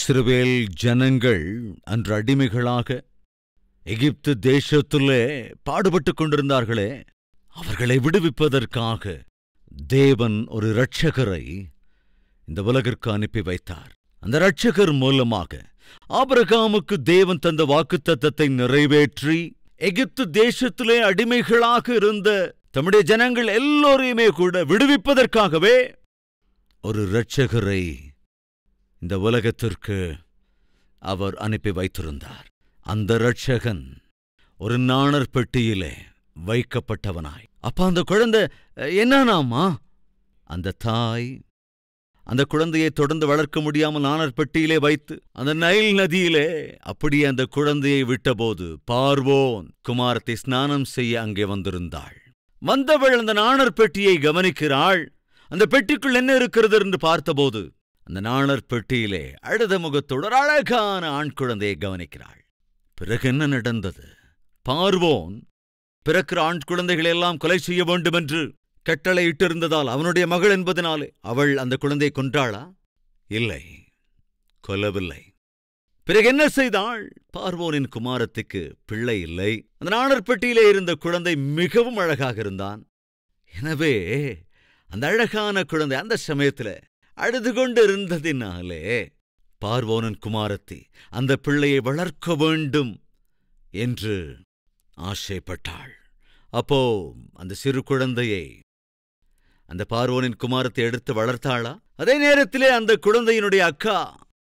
இஸ்ரவேல் ஜனங்கள் அன்று அடிமைகளாக எகிப்து தேசத்திலே பாடுபட்டுக் கொண்டிருந்தார்களே அவர்களை விடுவிப்பதற்காக தேவன் ஒரு இரட்சகரை இந்த உலகிற்கு அனுப்பி வைத்தார் அந்த இரட்சகர் மூலமாக ஆபிரகாமுக்கு தேவன் தந்த வாக்குத்தத்தத்தை நிறைவேற்றி எகிப்து தேசத்திலே அடிமைகளாக இருந்த தம்முடைய ஜனங்கள் எல்லோரையுமே கூட விடுவிப்பதற்காகவே ஒரு இரட்சகரை இந்த உலகத்திற்கு அவர் அனுப்பி வைத்திருந்தார் அந்த இரட்சகன் ஒரு நாணர் பெட்டியிலே வைக்கப்பட்டவனாய் அப்ப அந்த குழந்தை என்னானாமா அந்த தாய் அந்த குழந்தையை தொடர்ந்து வளர்க்க முடியாமல் நாணர் பெட்டியிலே வைத்து அந்த நைல் நதியிலே அப்படியே அந்த குழந்தையை விட்டபோது பார்வோன் குமாரத்தை ஸ்நானம் செய்ய அங்கே வந்திருந்தாள் வந்தவள் அந்த நாணர் பெட்டியை கவனிக்கிறாள் அந்த பெட்டிக்குள் என்ன இருக்கிறது என்று பார்த்தபோது அந்த நாணர் பெட்டியிலே அழுத முகத்தோடு ஒரு அழகான ஆண் குழந்தையை கவனிக்கிறாள் பிறகு என்ன நடந்தது பார்வோன் பிறக்கிற ஆண் குழந்தைகளை எல்லாம் கொலை செய்ய வேண்டும் என்று கட்டளை இட்டிருந்ததால் அவனுடைய மகள் என்பதனாலே அவள் அந்த குழந்தையை கொன்றாளா இல்லை கொல்லவில்லை பிறகு என்ன செய்தாள் பார்வோனின் குமாரத்துக்கு பிள்ளை இல்லை அந்த நாணர் பெட்டியிலே இருந்த குழந்தை மிகவும் அழகாக இருந்தான் எனவே அந்த அழகான குழந்தை அந்த சமயத்துல அழுது கொண்டு இருந்ததினாலே பார்வோனன் குமாரத்தி அந்த பிள்ளையை வளர்க்க வேண்டும் என்று ஆசைப்பட்டாள் அப்போ அந்த சிறு குழந்தையை அந்த பார்வோனின் குமாரத்தை எடுத்து வளர்த்தாளா அதே நேரத்திலே அந்த குழந்தையினுடைய அக்கா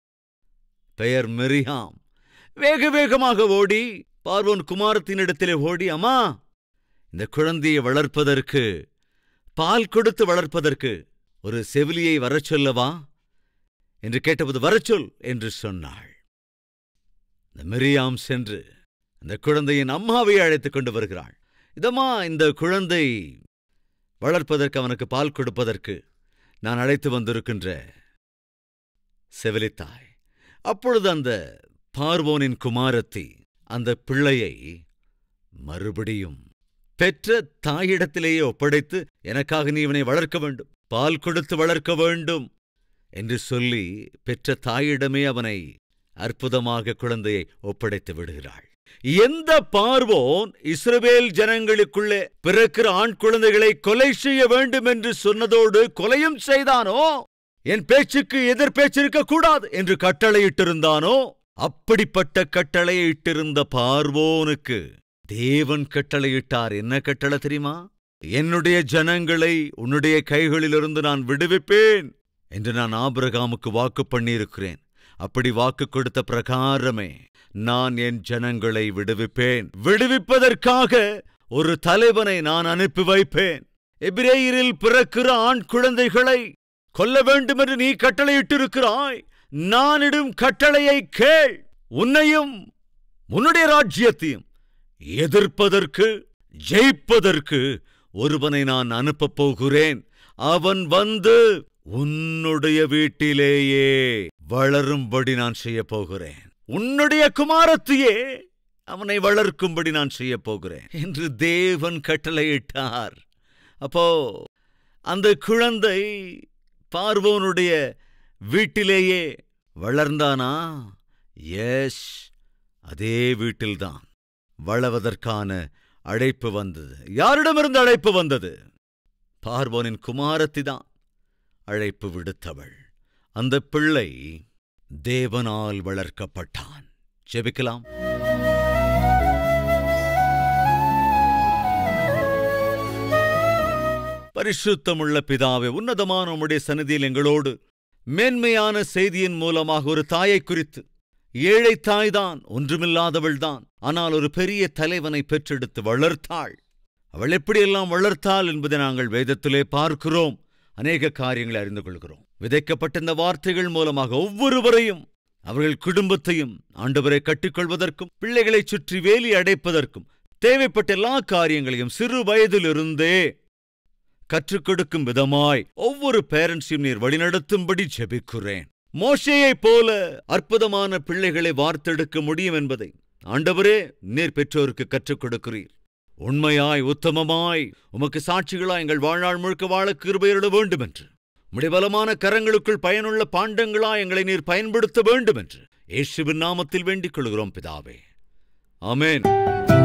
பெயர் மெரியாம் வேக வேகமாக ஓடி பார்வோன் குமாரத்தினிடத்திலே ஓடி அம்மா இந்த குழந்தையை வளர்ப்பதற்கு பால் கொடுத்து வளர்ப்பதற்கு ஒரு செவிலியை வரச் சொல்லவா என்று கேட்டபோது வரச்சொல் என்று சொன்னாள் இந்த மெரியாம் சென்று அந்த குழந்தையின் அம்மாவை அழைத்துக் கொண்டு வருகிறாள் இதம்மா இந்த குழந்தை வளர்ப்பதற்கு அவனுக்கு பால் கொடுப்பதற்கு நான் அழைத்து வந்திருக்கின்ற செவிலித்தாய் அப்பொழுது அந்த பார்வோனின் குமாரத்தி அந்த பிள்ளையை மறுபடியும் பெற்ற தாயிடத்திலேயே ஒப்படைத்து எனக்காக நீ இவனை வளர்க்க வேண்டும் பால் கொடுத்து வளர்க்க வேண்டும் என்று சொல்லி பெற்ற தாயிடமே அவனை அற்புதமாக குழந்தையை ஒப்படைத்து விடுகிறாள் எந்த பார்வோன் இஸ்ரவேல் ஜனங்களுக்குள்ளே பிறக்கிற ஆண் குழந்தைகளை கொலை செய்ய வேண்டும் என்று சொன்னதோடு கொலையும் செய்தானோ என் பேச்சுக்கு எதிர் பேச்சிருக்க கூடாது என்று கட்டளையிட்டிருந்தானோ அப்படிப்பட்ட கட்டளையிட்டிருந்த பார்வோனுக்கு தேவன் கட்டளையிட்டார் என்ன கட்டளை தெரியுமா என்னுடைய ஜனங்களை உன்னுடைய கைகளிலிருந்து நான் விடுவிப்பேன் என்று நான் ஆபிரகாமுக்கு வாக்கு பண்ணியிருக்கிறேன் அப்படி வாக்கு கொடுத்த பிரகாரமே நான் என் ஜனங்களை விடுவிப்பேன் விடுவிப்பதற்காக ஒரு தலைவனை நான் அனுப்பி வைப்பேன் எபிரேயரில் பிறக்கிற ஆண் குழந்தைகளை கொல்ல வேண்டும் என்று நீ கட்டளையிட்டிருக்கிறாய் நானிடும் கட்டளையை கேள் உன்னையும் உன்னுடைய ராஜ்யத்தையும் எதிர்ப்பதற்கு ஜெயிப்பதற்கு ஒருவனை நான் அனுப்பப் போகிறேன் அவன் வந்து உன்னுடைய வீட்டிலேயே வளரும்படி நான் செய்யப் போகிறேன் உன்னுடைய குமாரத்தையே அவனை வளர்க்கும்படி நான் செய்யப் போகிறேன் என்று தேவன் கட்டளையிட்டார் அப்போ அந்த குழந்தை பார்வோனுடைய வீட்டிலேயே வளர்ந்தானா எஸ் அதே வீட்டில்தான் வளவதற்கான அழைப்பு வந்தது யாரிடமிருந்து அழைப்பு வந்தது பார்வோனின் குமாரத்தி தான் அழைப்பு விடுத்தவள் அந்த பிள்ளை தேவனால் வளர்க்கப்பட்டான் ஜெபிக்கலாம் பரிசுத்தமுள்ள பிதாவே உன்னதமான உம்முடைய சந்நிதியில் எங்களோடு மேன்மையான செய்தியின் மூலமாக ஒரு தாயை குறித்து ஏழை தாய்தான் ஒன்றுமில்லாதவள்தான் ஆனால் ஒரு பெரிய தலைவனை பெற்றெடுத்து வளர்த்தாள் அவள் எப்படியெல்லாம் வளர்த்தாள் என்பதை நாங்கள் வேதத்திலே பார்க்கிறோம் அநேக காரியங்களை அறிந்து கொள்கிறோம் விதைக்கப்பட்ட இந்த வார்த்தைகள் மூலமாக ஒவ்வொருவரையும் அவர்கள் குடும்பத்தையும் ஆண்டவரை கட்டிக்கொள்வதற்கும் பிள்ளைகளைச் சுற்றி வேலி அடைப்பதற்கும் தேவைப்பட்ட எல்லா காரியங்களையும் சிறு வயதிலிருந்தே கற்றுக் கொடுக்கும் விதமாய் ஒவ்வொரு பேரண்ட்ஸையும் நீர் வழிநடத்தும்படி ஜெபிக்கிறேன் மோஷையைப் போல அற்புதமான பிள்ளைகளை வார்த்தெடுக்க முடியும் என்பதை ஆண்டவரே நீர் பெற்றோருக்கு கற்றுக் கொடுக்கிறீர் உண்மையாய் உத்தமமாய் உமக்கு சாட்சிகளாய் எங்கள் வாழ்நாள் முழுக்க வாழ கிருபையிட வேண்டும் என்று உம்முடைய பலமான கரங்களுக்குள் பயனுள்ள பாண்டங்களா எங்களை நீர் பயன்படுத்த வேண்டும் என்று இயேசுவின் நாமத்தில் வேண்டிக் கொள்கிறோம் பிதாவே ஆமென்